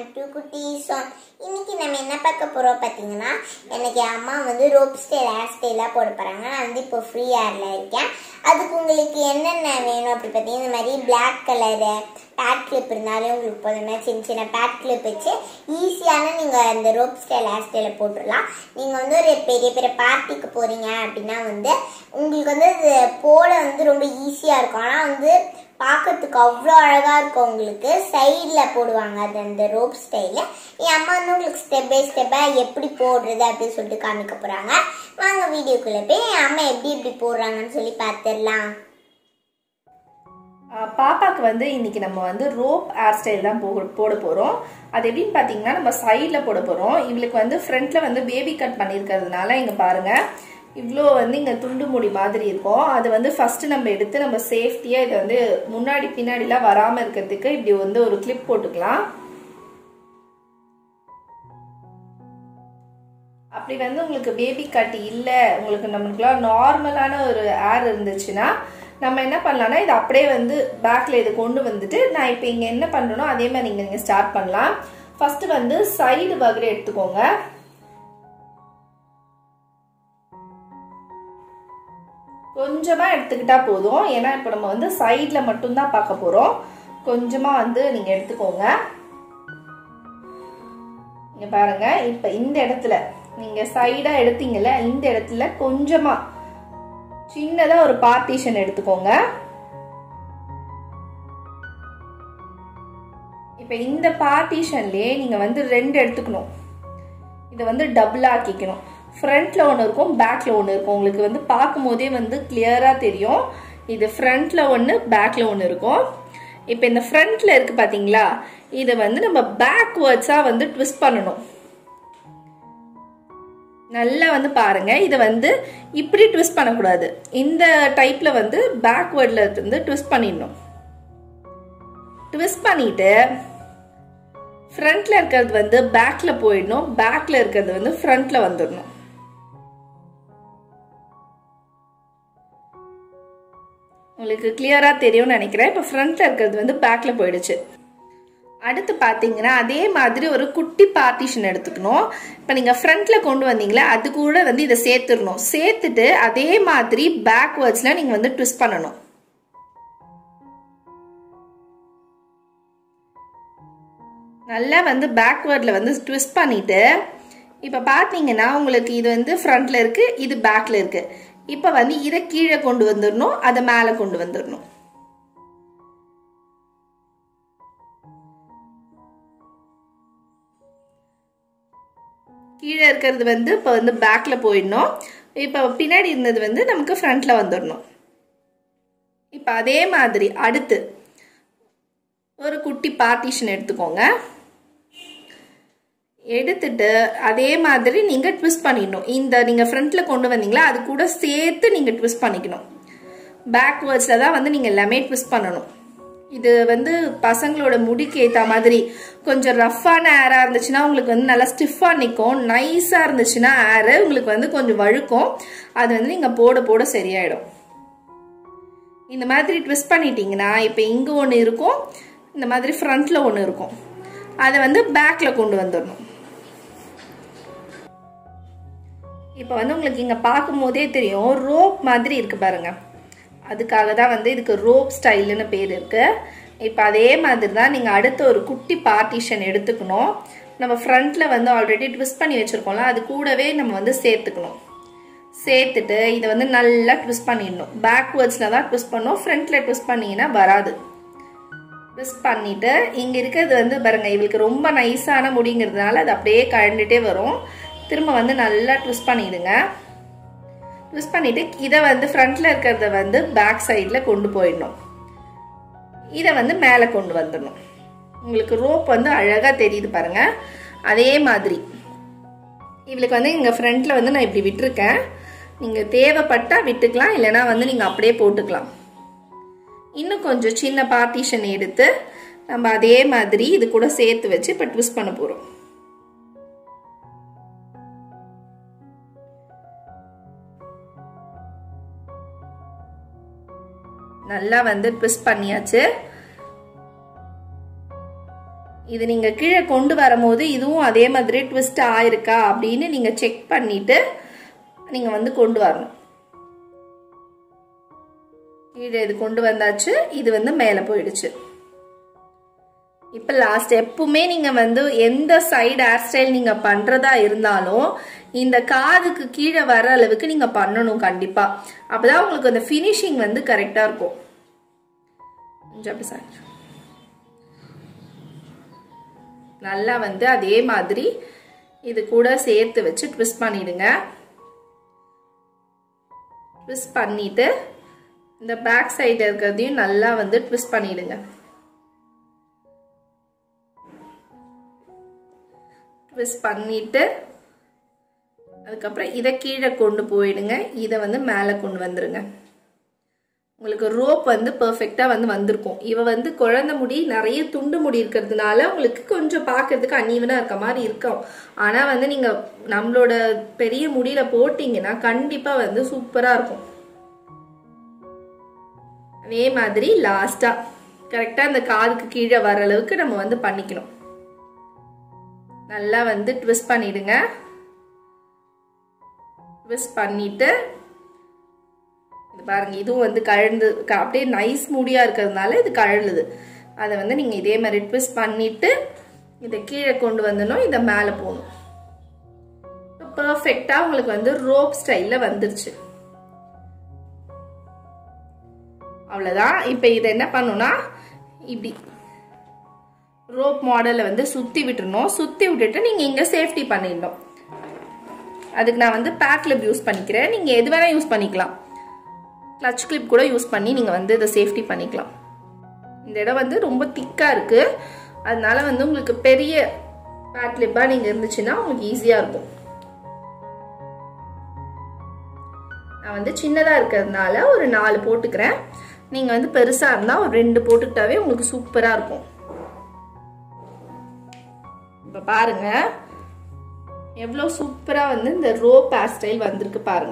to குட்டீஸ் இன்னைக்கு நம்ம என்ன பார்க்க போறோம் பார்த்தீங்கன்னா எனக்கு என் அம்மா வந்து ரோப் ஸ்டைல் ஹேர் ஸ்டைலாக போட போறாங்க நான் வந்து இப்போ ஃப்ரீ ஹேர்ல இருக்கேன் அதுக்கு உங்களுக்கு என்னென்ன வேணும் அப்படி பார்த்தீங்கன்னா இந்த மாதிரி பிளாக் கலரு பேட் கிளிப் இருந்தாலும் உங்களுக்கு போதுமே சின்ன சின்ன பேட் கிளிப் வச்சு ஈஸியான நீங்கள் இந்த ரோப் ஸ்டைல் ஹேர் ஸ்டைலை போட்டுடலாம் நீங்கள் வந்து ஒரு பெரிய பெரிய பார்ட்டிக்கு போகிறீங்க அப்படின்னா வந்து உங்களுக்கு வந்து இது போட வந்து ரொம்ப ஈஸியாக இருக்கும் ஆனால் வந்து பார்க்கறதுக்கு அவ்வளோ அழகாக இருக்கும் உங்களுக்கு சைடில் போடுவாங்க அது அந்த ரோப் ஸ்டைலு என் அம்மா வந்து உங்களுக்கு ஸ்டெப் பை ஸ்டெப்பாக எப்படி போடுறது அப்படின்னு சொல்லிட்டு காமிக்க போகிறாங்க வாங்க வீடியோக்குள்ளே போய் என் அம்மா எப்படி எப்படி போடுறாங்கன்னு சொல்லி பார்த்துடலாம் ஆஹ் பாப்பாக்கு வந்து இன்னைக்கு நம்ம வந்து ரோப் ஹேர் ஸ்டைல் தான் போ போட போகிறோம் அது எப்படின்னு பார்த்தீங்கன்னா நம்ம சைடில் போட போகிறோம் இவளுக்கு வந்து ஃப்ரண்ட்டில் வந்து பேபி கட் பண்ணியிருக்கிறதுனால இங்கே பாருங்க இவ்வளோ வந்து இங்கே துண்டு முடி மாதிரி இருக்கும் அது வந்து ஃபஸ்ட்டு நம்ம எடுத்து நம்ம சேஃப்டியாக இதை வந்து முன்னாடி பின்னாடிலாம் வராமல் இருக்கிறதுக்கு இப்படி வந்து ஒரு கிளிப் போட்டுக்கலாம் அப்படி வந்து உங்களுக்கு பேபி கட் இல்லை உங்களுக்கு நம்மளுக்குலாம் நார்மலான ஒரு ஏர் இருந்துச்சுன்னா நம்ம என்ன பண்ணலாம்னா இது அப்படியே வந்து பேக்கில் இதை கொண்டு வந்துட்டு நான் இப்போ இங்கே என்ன பண்ணுறனோ அதே மாதிரி நீங்கள் நீங்கள் ஸ்டார்ட் பண்ணலாம் ஃபஸ்ட்டு வந்து சைடு வகரை எடுத்துக்கோங்க கொஞ்சமாக எடுத்துக்கிட்டா போதும் ஏன்னா இப்போ நம்ம வந்து சைடில் மட்டும்தான் பார்க்க போகிறோம் கொஞ்சமாக வந்து நீங்கள் எடுத்துக்கோங்க இங்க பாருங்க இப்ப இந்த இடத்துல நீங்க சைடா எடுத்தீங்கல்ல இந்த இடத்துல கொஞ்சமா சின்னதா ஒரு பார்ட்டிஷன் எடுத்துக்கோங்க இப்ப இந்த பார்ட்டிஷன்லயே நீங்க வந்து ரெண்டு எடுத்துக்கணும் இதை வந்து டபுள் ஆக்கிக்கணும் ஃப்ரண்ட்ல ஒன்று இருக்கும் பேக்ல ஒன்று இருக்கும் உங்களுக்கு வந்து பார்க்கும் போதே வந்து கிளியரா தெரியும் இது ஃப்ரண்ட்ல ஒன்று பேக்ல ஒன்று இருக்கும் இப்போ இந்த ஃப்ரண்ட்ல இருக்கு பாத்தீங்களா இதை வந்து நம்ம பேக்வேர்ட்ஸாக வந்து ட்விஸ்ட் பண்ணணும் நல்லா வந்து பாருங்க இதை வந்து இப்படி ட்விஸ்ட் பண்ணக்கூடாது இந்த டைப்ல வந்து பேக்வேர்டில் இருந்து ட்விஸ்ட் பண்ணிடணும் ட்விஸ்ட் பண்ணிட்டு ஃப்ரண்ட்ல இருக்கிறது வந்து பேக்ல போயிடணும் பேக்ல இருக்கிறது வந்து ஃப்ரண்ட்ல வந்துடணும் உங்களுக்கு கிளியரா தெரியும்னு நினைக்கிறேன் இப்போ ஃப்ரண்ட்ல இருக்கிறது வந்து பேக்ல போயிடுச்சு அடுத்து பார்த்தீங்கன்னா அதே மாதிரி ஒரு குட்டி பார்ட்டிஷன் எடுத்துக்கணும் இப்போ நீங்கள் ஃப்ரண்ட்டில் கொண்டு வந்தீங்களா அது கூட வந்து இதை சேர்த்துடணும் சேர்த்துட்டு அதே மாதிரி பேக்வேர்ட்ஸில் நீங்கள் வந்து ட்விஸ்ட் பண்ணணும் நல்லா வந்து பேக்வேர்டில் வந்து ட்விஸ்ட் பண்ணிட்டு இப்போ பார்த்தீங்கன்னா உங்களுக்கு இது வந்து ஃப்ரண்ட்ல இருக்கு இது பேக்ல இருக்கு இப்போ வந்து இதை கீழே கொண்டு வந்துடணும் அதை மேலே கொண்டு வந்துடணும் கீழே இருக்கிறது வந்து இப்போ வந்து பேக்ல போயிடணும் இப்போ பின்னாடி இருந்தது வந்து நமக்கு ஃப்ரண்ட்ல வந்துடணும் இப்போ அதே மாதிரி அடுத்து ஒரு குட்டி பார்ட்டிஷன் எடுத்துக்கோங்க எடுத்துட்டு அதே மாதிரி நீங்கள் ட்விஸ்ட் பண்ணிடணும் இந்த நீங்கள் ஃப்ரண்ட்டில் கொண்டு வந்தீங்களா அது கூட சேர்த்து நீங்கள் ட்விஸ்ட் பண்ணிக்கணும் பேக்வேர்ட்ஸில் தான் வந்து நீங்கள் எல்லாமே ட்விஸ்ட் பண்ணணும் இது வந்து பசங்களோட முடிக்கு ஏற்ற மாதிரி கொஞ்சம் ரஃப்பான ஏராக இருந்துச்சுன்னா உங்களுக்கு வந்து நல்லா ஸ்டிஃபாக நிற்கும் நைஸாக இருந்துச்சுன்னா ஏரு உங்களுக்கு வந்து கொஞ்சம் வழுக்கும் அது வந்து நீங்கள் போட போட சரியாயிடும் இந்த மாதிரி ட்விஸ்ட் பண்ணிட்டீங்கன்னா இப்போ இங்கே ஒன்று இருக்கும் இந்த மாதிரி ஃப்ரண்ட்டில் ஒன்று இருக்கும் அதை வந்து பேக்கில் கொண்டு வந்துடணும் இப்போ வந்து உங்களுக்கு இங்கே பார்க்கும் போதே தெரியும் ரோப் மாதிரி இருக்கு பாருங்க அதுக்காக தான் வந்து இதுக்கு ரோப் ஸ்டைலுன்னு பேர் இருக்கு இப்போ அதே மாதிரி தான் நீங்கள் அடுத்த ஒரு குட்டி பார்ட்டிஷன் எடுத்துக்கணும் நம்ம ஃப்ரண்ட்ல வந்து ஆல்ரெடி ட்விஸ்ட் பண்ணி வச்சிருக்கோம்ல அது கூடவே நம்ம வந்து சேர்த்துக்கணும் சேர்த்துட்டு இதை வந்து நல்லா ட்விஸ்ட் பண்ணிடணும் பேக்வேர்ட்ஸில் தான் ட்விஸ்ட் பண்ணணும் ஃப்ரண்ட்டில் ட்விஸ்ட் பண்ணிங்கன்னா வராது ட்விஸ்ட் பண்ணிட்டு இங்கே இருக்கிறது வந்து பாருங்க இவளுக்கு ரொம்ப நைஸான முடிங்கிறதுனால அது அப்படியே கழண்டுட்டே வரும் திரும்ப வந்து நல்லா ட்விஸ்ட் பண்ணிடுங்க ட்விஸ்ட் பண்ணிட்டு இதை வந்து ஃப்ரண்ட்ல இருக்கிறத வந்து பேக் சைடில் கொண்டு போயிடணும் இதை வந்து மேலே கொண்டு வந்துடணும் உங்களுக்கு ரோப் வந்து அழகாக தெரியுது பாருங்க அதே மாதிரி இவளுக்கு வந்து இங்கே ஃப்ரண்ட்ல வந்து நான் இப்படி விட்டுருக்கேன் நீங்கள் தேவைப்பட்டால் விட்டுக்கலாம் இல்லைனா வந்து நீங்கள் அப்படியே போட்டுக்கலாம் இன்னும் கொஞ்சம் சின்ன பார்ட்டிஷன் எடுத்து நம்ம அதே மாதிரி இது கூட சேர்த்து வச்சு இப்போ ட்விஸ்ட் பண்ண போகிறோம் நல்லா வந்து ட்விஸ்ட் பண்ணியாச்சு இது நீங்கள் கீழே கொண்டு வரும்போது இதுவும் அதே மாதிரி ட்விஸ்ட் ஆயிருக்கா அப்படின்னு நீங்கள் செக் பண்ணிட்டு நீங்கள் வந்து கொண்டு வரணும் கீழே இது கொண்டு வந்தாச்சு இது வந்து மேலே போயிடுச்சு இப்போ லாஸ்ட் எப்பவுமே நீங்கள் வந்து எந்த சைடு ஹேர் ஸ்டைல் நீங்கள் பண்ணுறதா இருந்தாலும் இந்த காதுக்கு கீழே வர அளவுக்கு நீங்கள் பண்ணணும் கண்டிப்பாக அப்போதான் உங்களுக்கு அந்த ஃபினிஷிங் வந்து கரெக்டாக இருக்கும் கொஞ்சம் அப்படி சார் நல்லா வந்து அதே மாதிரி இது கூட சேர்த்து வச்சு ட்விஸ்ட் பண்ணிடுங்க ட்விஸ்ட் பண்ணிட்டு இந்த பேக் சைடு இருக்கிறதையும் நல்லா வந்து ட்விஸ்ட் பண்ணிடுங்க ட்விஸ்ட் பண்ணிட்டு அதுக்கப்புறம் இதை கீழே கொண்டு போயிடுங்க இதை வந்து மேலே கொண்டு வந்துருங்க உங்களுக்கு ரோப் வந்து பர்ஃபெக்டாக வந்து வந்திருக்கும் இவ வந்து குழந்தை முடி நிறைய துண்டு முடி இருக்கிறதுனால உங்களுக்கு கொஞ்சம் பார்க்கறதுக்கு அன்னீவனாக இருக்க மாதிரி இருக்கும் ஆனால் வந்து நீங்கள் நம்மளோட பெரிய முடியில போட்டிங்கன்னா கண்டிப்பாக வந்து சூப்பராக இருக்கும் அதே மாதிரி லாஸ்ட்டாக கரெக்டாக அந்த காதுக்கு கீழே வர அளவுக்கு நம்ம வந்து பண்ணிக்கணும் நல்லா வந்து ட்விஸ்ட் பண்ணிடுங்க ட்விஸ்ட் பண்ணிட்டு இது பாருங்க இதுவும் வந்து கழந்து அப்படியே நைஸ் மூடியா இருக்கிறதுனால இது கழலுது அதை வந்து நீங்க இதே மாதிரி ட்விஸ்ட் பண்ணிட்டு இதை கீழே கொண்டு வந்தனும் இதை மேலே போகணும் பர்ஃபெக்டா உங்களுக்கு வந்து ரோப் ஸ்டைல்ல வந்துருச்சு அவ்வளோதான் இப்போ இதை என்ன பண்ணுன்னா இப்படி ரோப் மாடலை வந்து சுற்றி விட்டுறணும் சுற்றி விட்டுட்டு நீங்கள் இங்கே சேஃப்டி பண்ணிடணும் அதுக்கு நான் வந்து பேக் கிளிப் யூஸ் பண்ணிக்கிறேன் நீங்கள் எது வேணால் யூஸ் பண்ணிக்கலாம் கிளச் கிளிப் கூட யூஸ் பண்ணி நீங்கள் வந்து இதை சேஃப்டி பண்ணிக்கலாம் இந்த இடம் வந்து ரொம்ப திக்காக இருக்குது அதனால வந்து உங்களுக்கு பெரிய பேக் கிளிப்பாக நீங்கள் இருந்துச்சுன்னா உங்களுக்கு ஈஸியாக இருக்கும் நான் வந்து சின்னதாக இருக்கிறதுனால ஒரு நாலு போட்டுக்கிறேன் நீங்கள் வந்து பெருசாக இருந்தால் ஒரு ரெண்டு போட்டுக்கிட்டாவே உங்களுக்கு சூப்பராக இருக்கும் இப்போ பாருங்க எவ்வளோ சூப்பராக வந்து இந்த ரோப் ஹேர் ஸ்டைல் வந்திருக்கு பாருங்க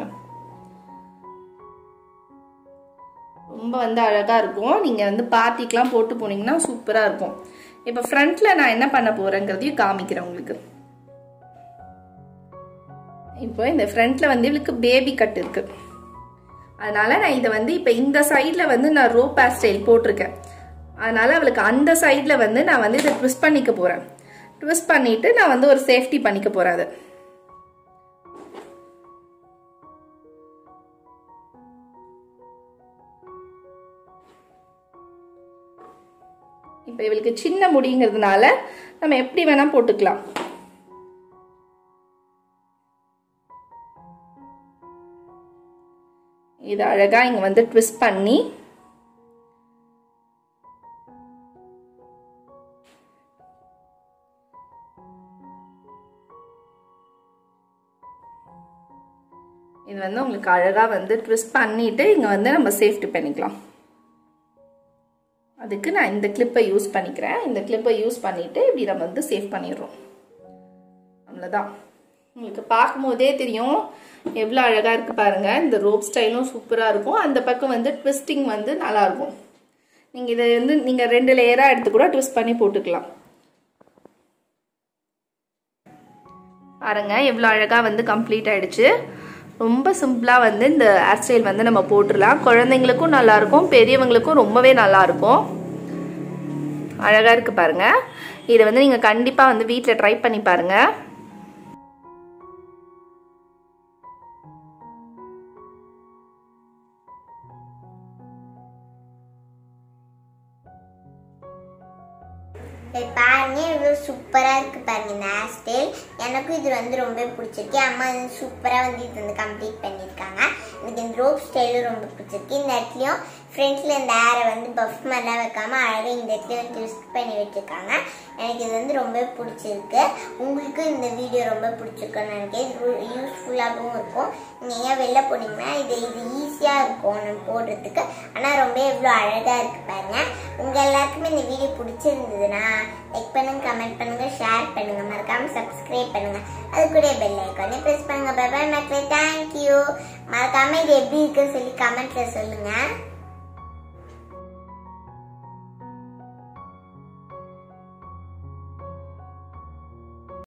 ரொம்ப வந்து அழகாக இருக்கும் நீங்கள் வந்து பார்ட்டிக்கெலாம் போட்டு போனீங்கன்னா சூப்பராக இருக்கும் இப்போ ஃப்ரண்ட்டில் நான் என்ன பண்ண போகிறேங்கிறதையும் காமிக்கிறேன் உங்களுக்கு இப்போ இந்த ஃப்ரண்ட்டில் வந்து இவளுக்கு பேபி கட் இருக்கு அதனால நான் இதை வந்து இப்போ இந்த சைடில் வந்து நான் ரோப் ஹேர் ஸ்டைல் போட்டிருக்கேன் அதனால அவளுக்கு அந்த சைடில் வந்து நான் வந்து இதை ட்விஸ்ட் பண்ணிக்க போகிறேன் ட்விஸ்ட் பண்ணிட்டு நான் வந்து ஒரு சேஃப்டி பண்ணிக்க போறேன் அதை இப்போ இவளுக்கு சின்ன முடிங்கிறதுனால நம்ம எப்படி வேணா போட்டுக்கலாம் இது அழகா இங்க வந்து ட்விஸ்ட் பண்ணி இது வந்து உங்களுக்கு அழகாக வந்து ட்விஸ்ட் பண்ணிவிட்டு இங்கே வந்து நம்ம சேஃப்டி பண்ணிக்கலாம் அதுக்கு நான் இந்த கிளிப்பை யூஸ் பண்ணிக்கிறேன் இந்த கிளிப்பை யூஸ் பண்ணிவிட்டு இப்படி நம்ம வந்து சேவ் பண்ணிடுறோம் அவ்வளோதான் உங்களுக்கு பார்க்கும்போதே தெரியும் எவ்வளோ அழகாக இருக்குது பாருங்கள் இந்த ரோப் ஸ்டைலும் சூப்பராக இருக்கும் அந்த பக்கம் வந்து ட்விஸ்டிங் வந்து நல்லாயிருக்கும் நீங்கள் இதை வந்து நீங்கள் ரெண்டு லேயராக எடுத்து கூட ட்விஸ்ட் பண்ணி போட்டுக்கலாம் பாருங்க எவ்வளோ அழகாக வந்து கம்ப்ளீட் ஆயிடுச்சு ரொம்ப சிம்பிளாக வந்து இந்த ஹேர் ஸ்டைல் வந்து நம்ம போட்டுடலாம் குழந்தைங்களுக்கும் நல்லாயிருக்கும் பெரியவங்களுக்கும் ரொம்பவே நல்லாயிருக்கும் அழகாக இருக்குது பாருங்கள் இதை வந்து நீங்கள் கண்டிப்பாக வந்து வீட்டில் ட்ரை பண்ணி பாருங்கள் சரி பாருங்க இவ்வளோ சூப்பராக இருக்கு பாருங்க இந்த ஹேர் ஸ்டைல் எனக்கும் இது வந்து ரொம்ப பிடிச்சிருக்கு அம்மா வந்து சூப்பராக வந்து இது வந்து கம்ப்ளீட் பண்ணியிருக்காங்க எனக்கு இந்த ரோப் ஸ்டைலும் ரொம்ப பிடிச்சிருக்கு இந்த இடத்துலையும் ஃப்ரண்ட்ஸில் இந்த ஹேரை வந்து பஃப் மாதிரிலாம் வைக்காம அழகாக இந்த இடத்துல வந்து ட்விஸ்ட் பண்ணி வச்சுருக்காங்க எனக்கு இது வந்து ரொம்ப பிடிச்சிருக்கு உங்களுக்கும் இந்த வீடியோ ரொம்ப பிடிச்சிருக்குன்னு நினைக்கிறேன் இது யூஸ்ஃபுல்லாகவும் இருக்கும் நீங்கள் ஏன் வெளில போனீங்கன்னா இது இது ஈஸியாக இருக்கும் நம்ம போடுறதுக்கு ஆனால் ரொம்ப எவ்வளோ அழகாக இருக்கு பாருங்க உங்கள் எல்லாருக்குமே இந்த வீடியோ பிடிச்சிருந்ததுன்னா லைக் பண்ணுங்க கமெண்ட் பண்ணுங்க ஷேர் பண்ணுங்க மறக்காம சப்ஸ்கிரைப் பண்ணுங்க அது கூட பெல் ஐக்கானே ப்ரெஸ் பண்ணுங்க பை பை மக்களே தேங்க்யூ மறக்காம இது எப்படி இருக்குன்னு சொல்லி கமெண்ட்ல சொல்லுங்க